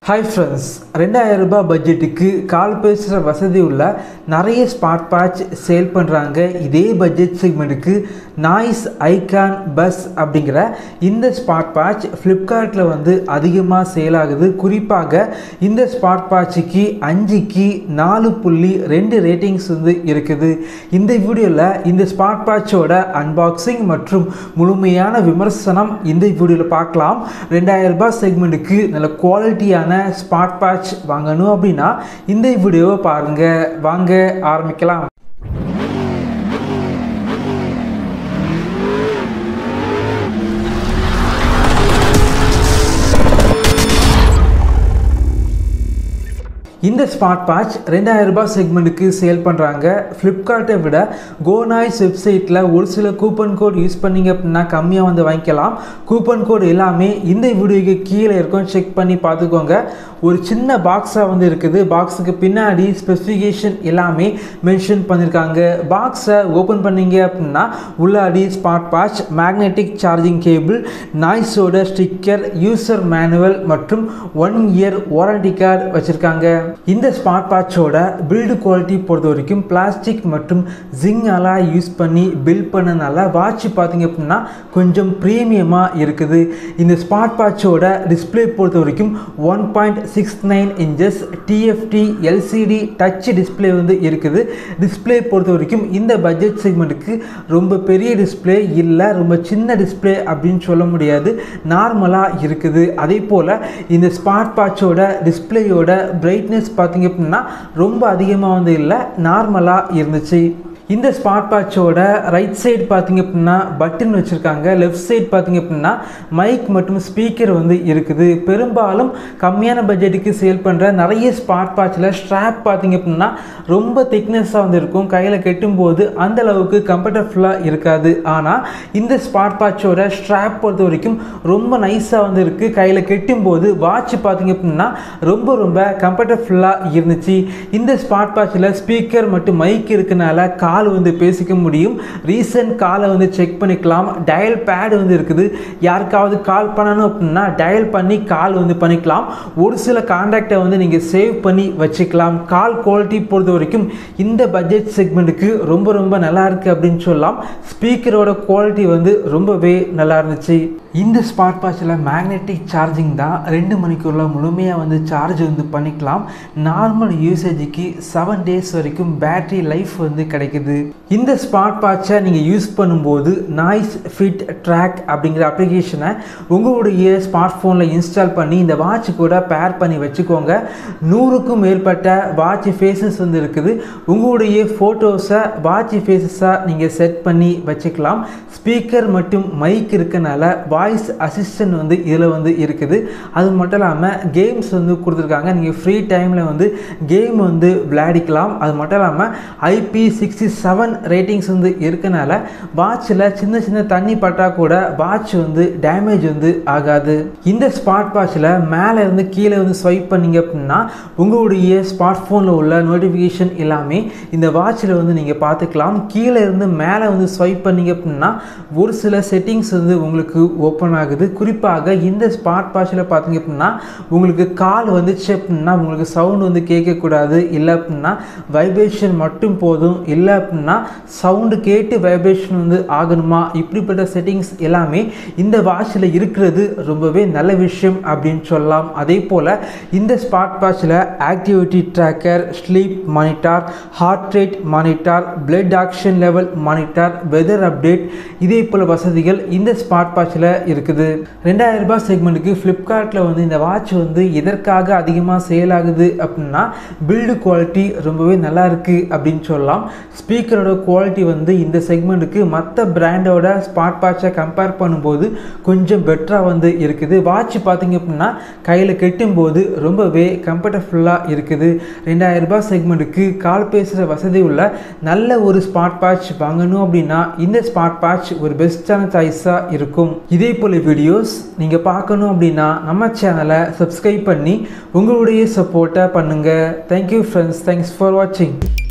hi friends ரெண்டாயிரம் ரூபாய் பட்ஜெட்டுக்கு கால் பேசுகிற வசதி உள்ள நிறைய ஸ்மார்ட் வாட்ச் சேல் பண்ணுறாங்க இதே பட்ஜெட் செக்மெண்ட்டுக்கு நாய்ஸ் ஐகான் பஸ் அப்படிங்கிற இந்த ஸ்மார்ட் வாட்ச் ஃப்ளிப்கார்ட்டில் வந்து அதிகமாக சேல் ஆகுது குறிப்பாக இந்த ஸ்மார்ட் வாட்சுக்கு அஞ்சுக்கு நாலு புள்ளி ரெண்டு ரேட்டிங்ஸ் வந்து இருக்குது இந்த வீடியோவில் இந்த ஸ்மார்ட் வாட்சோட அன்பாக்சிங் மற்றும் முழுமையான விமர்சனம் இந்த வீடியோவில் பார்க்கலாம் ரெண்டாயிரம் ரூபாய் செக்மெண்ட்டுக்கு நல்ல குவாலிட்டியான ஸ்மார்ட் வாட்ச் வாங்கணும் அப்படின்னா இந்த வீடியோவை பாருங்கள் வாங்க ஆரம்பிக்கலாம் இந்த ஸ்மார்ட் வாட்ச் ரெண்டாயிரம் ரூபாய் செக்மெண்ட்டுக்கு சேல் பண்ணுறாங்க ஃப்ளிப்கார்ட்டை விட கோநாய்ஸ் வெப்சைட்டில் ஒரு சில கூப்பன் கோட் யூஸ் பண்ணீங்க அப்படின்னா கம்மியாக வந்து வாங்கிக்கலாம் கூப்பன் கோட் எல்லாமே இந்த வீடியோக்கு கீழே இருக்கும் செக் பண்ணி பார்த்துக்கோங்க ஒரு சின்ன பாக்ஸாக வந்து இருக்குது பாக்ஸுக்கு பின்னாடி ஸ்பெசிஃபிகேஷன் எல்லாமே மென்ஷன் பண்ணியிருக்காங்க பாக்ஸை ஓப்பன் பண்ணீங்க அப்படின்னா உள்ளாடி smart watch magnetic charging cable நாய்ஸோட ஸ்டிக்கர் யூசர் மேனுவல் மற்றும் ஒன் இயர் வாரண்டி கார்டு வச்சுருக்காங்க இந்த ஸ்மார்ட் வாட்சோட பில்டு குவாலிட்டி பொறுத்த வரைக்கும் பிளாஸ்டிக் மற்றும் ஜிங் அலாய் யூஸ் பண்ணி பில்ட் பண்ணனால வாட்ச் பார்த்தீங்க அப்படின்னா கொஞ்சம் ப்ரீமியமாக இருக்குது இந்த ஸ்மார்ட் வாட்சோட டிஸ்பிளே பொறுத்த வரைக்கும் one point six nine inches TFT LCD touch display வந்து இருக்குது டிஸ்பிளே பொறுத்த வரைக்கும் இந்த பட்ஜெட் செக்மெண்ட்டுக்கு ரொம்ப பெரிய டிஸ்பிளே இல்லை ரொம்ப சின்ன டிஸ்பிளே அப்படின்னு சொல்ல முடியாது நார்மலாக இருக்குது அதே போல் இந்த ஸ்மார்ட் வாட்சோட டிஸ்பிளேயோட பிரைட்னஸ் பார்த்தீங்க அப்படின்னா ரொம்ப அதிகமாக வந்து இல்லை நார்மலாக இருந்துச்சு இந்த ஸ்மார்ட் வாட்சோட ரைட் சைடு பார்த்தீங்க அப்படின்னா பட்டன் வச்சுருக்காங்க லெஃப்ட் சைடு பார்த்தீங்க அப்படின்னா மைக் மற்றும் ஸ்பீக்கர் வந்து இருக்குது பெரும்பாலும் கம்மியான பட்ஜெட்டுக்கு சேல் பண்ணுற நிறைய ஸ்மார்ட் வாட்சில் ஸ்ட்ராப் பார்த்தீங்க அப்படின்னா ரொம்ப திக்னஸாக வந்து இருக்கும் கையில் கெட்டும்போது அந்த அளவுக்கு கம்ஃபர்டபுளாக இருக்காது ஆனால் இந்த ஸ்மார்ட் வாட்சோட ஸ்ட்ராப் பொறுத்த வரைக்கும் ரொம்ப நைஸாக வந்து இருக்குது கையில் கெட்டும்போது வாட்ச் பார்த்தீங்க அப்படின்னா ரொம்ப ரொம்ப கம்ஃபர்டபுளாக இருந்துச்சு இந்த ஸ்மார்ட் வாட்சில் ஸ்பீக்கர் மற்றும் மைக் இருக்கனால கால் வந்து பேசிக்க முடியும் ரீசன்ட் காலை வந்து செக் பண்ணிக்கலாம் டயல் பேட் வந்து இருக்குது யாருக்காவது கால் பண்ணணும் அப்படின்னா டயல் பண்ணி கால் வந்து பண்ணிக்கலாம் ஒரு சில கான்டாக்டை வந்து நீங்கள் சேவ் பண்ணி வச்சுக்கலாம் கால் குவாலிட்டி பொறுத்த வரைக்கும் இந்த பட்ஜெட் செக்மெண்ட்டுக்கு ரொம்ப ரொம்ப நல்லா இருக்குது அப்படின்னு சொல்லலாம் ஸ்பீக்கரோட குவாலிட்டி வந்து ரொம்பவே நல்லா இருந்துச்சு இந்த ஸ்மார்ட் வாட்சில் மேக்னெட்டிக் சார்ஜிங் தான் ரெண்டு மணிக்குள்ள முழுமையாக வந்து சார்ஜ் வந்து பண்ணிக்கலாம் நார்மல் யூசேஜுக்கு செவன் டேஸ் வரைக்கும் பேட்டரி லைஃப் வந்து கிடைக்குது இந்த ஸ்மார்ட் வாட்சை நீங்கள் யூஸ் பண்ணும்போது நாய்ஸ் ஃபிட் ட்ராக் அப்படிங்கிற அப்ளிகேஷனை உங்களுடைய ஸ்மார்ட் ஃபோனில் இன்ஸ்டால் பண்ணி இந்த வாட்ச் கூட பேர் பண்ணி வச்சுக்கோங்க நூறுக்கும் மேற்பட்ட வாட்ச் ஃபேஸஸ் வந்து இருக்குது உங்களுடைய ஃபோட்டோஸை வாட்ச் ஃபேஸஸாக நீங்கள் செட் பண்ணி வச்சுக்கலாம் ஸ்பீக்கர் மற்றும் மைக் இருக்கனால வாய்ஸ் அசிஸ்டன்ட் வந்து இதில் வந்து இருக்குது அது மட்டும் இல்லாமல் கேம்ஸ் வந்து கொடுத்துருக்காங்க நீங்கள் ஃப்ரீ டைமில் வந்து கேம் வந்து விளையாடிக்கலாம் அது மட்டும் இல்லாமல் ஐபி சிக்ஸ்டி செவன் ரேட்டிங்ஸ் வந்து இருக்கனால வாட்சில் சின்ன சின்ன தண்ணி பட்டா கூட வாட்ச் வந்து டேமேஜ் வந்து ஆகாது இந்த ஸ்மார்ட் வாட்சில் மேலே இருந்து கீழே வந்து ஸ்வைப் பண்ணீங்க அப்படின்னா உங்களுடைய ஸ்மார்ட் ஃபோனில் உள்ள நோட்டிஃபிகேஷன் எல்லாமே இந்த வாட்சில் வந்து நீங்கள் பார்த்துக்கலாம் கீழே இருந்து மேலே வந்து ஸ்வைப் பண்ணீங்க அப்படின்னா ஒரு சில செட்டிங்ஸ் வந்து உங்களுக்கு ஓப்பன் ஆகுது குறிப்பாக இந்த ஸ்மார்ட் வாட்சில் பார்த்தீங்க அப்படின்னா உங்களுக்கு கால் வந்துச்சு அப்படின்னா உங்களுக்கு சவுண்ட் வந்து கேட்கக்கூடாது இல்லை அப்படின்னா வைப்ரேஷன் மட்டும் போதும் இல்லை அப்படின்னா சவுண்டு கேட்டு வைப்ரேஷன் வந்து ஆகணுமா இப்படிப்பட்ட செட்டிங்ஸ் எல்லாமே இந்த வாட்சில் இருக்கிறது ரொம்பவே நல்ல விஷயம் அப்படின்னு சொல்லலாம் அதே போல் இந்த ஸ்மார்ட் வாட்சில் activity tracker sleep monitor heart rate monitor blood oxygen level monitor weather update இதே போல் வசதிகள் இந்த ஸ்மார்ட் வாட்சில் இருக்குது ரெண்டாயிரம் ரூபாய் செக்மெண்ட்டுக்கு ஃப்ளிப்கார்ட்டில் வந்து இந்த வாட்ச் வந்து எதற்காக அதிகமாக சேல் ஆகுது அப்படின்னா பில்டு குவாலிட்டி ரொம்பவே நல்லா இருக்குது அப்படின்னு சொல்லலாம் ஸ்பீக்கரோட குவாலிட்டி வந்து இந்த செக்மெண்ட்டுக்கு மற்ற பிராண்டோட ஸ்மார்ட் வாட்சை கம்பேர் பண்ணும்போது கொஞ்சம் பெட்டராக வந்து இருக்குது வாட்ச் பார்த்தீங்க அப்படின்னா கையில் கெட்டும்போது ரொம்பவே கம்ஃபர்டபுளாக இருக்குது ரெண்டாயிரம் ரூபாய் செக்மெண்ட்டுக்கு கால் பேசுகிற வசதி உள்ள நல்ல ஒரு ஸ்மார்ட் வாட்ச் வாங்கணும் அப்படின்னா இந்த ஸ்மார்ட் வாட்ச் ஒரு பெஸ்ட்டான சாய்ஸாக இருக்கும் இதே போல் வீடியோஸ் நீங்கள் பார்க்கணும் அப்படின்னா நம்ம சேனலை சப்ஸ்கிரைப் பண்ணி உங்களுடைய சப்போர்ட்டை பண்ணுங்கள் தேங்க்யூ ஃப்ரெண்ட்ஸ் தேங்க்ஸ் ஃபார் வாட்சிங்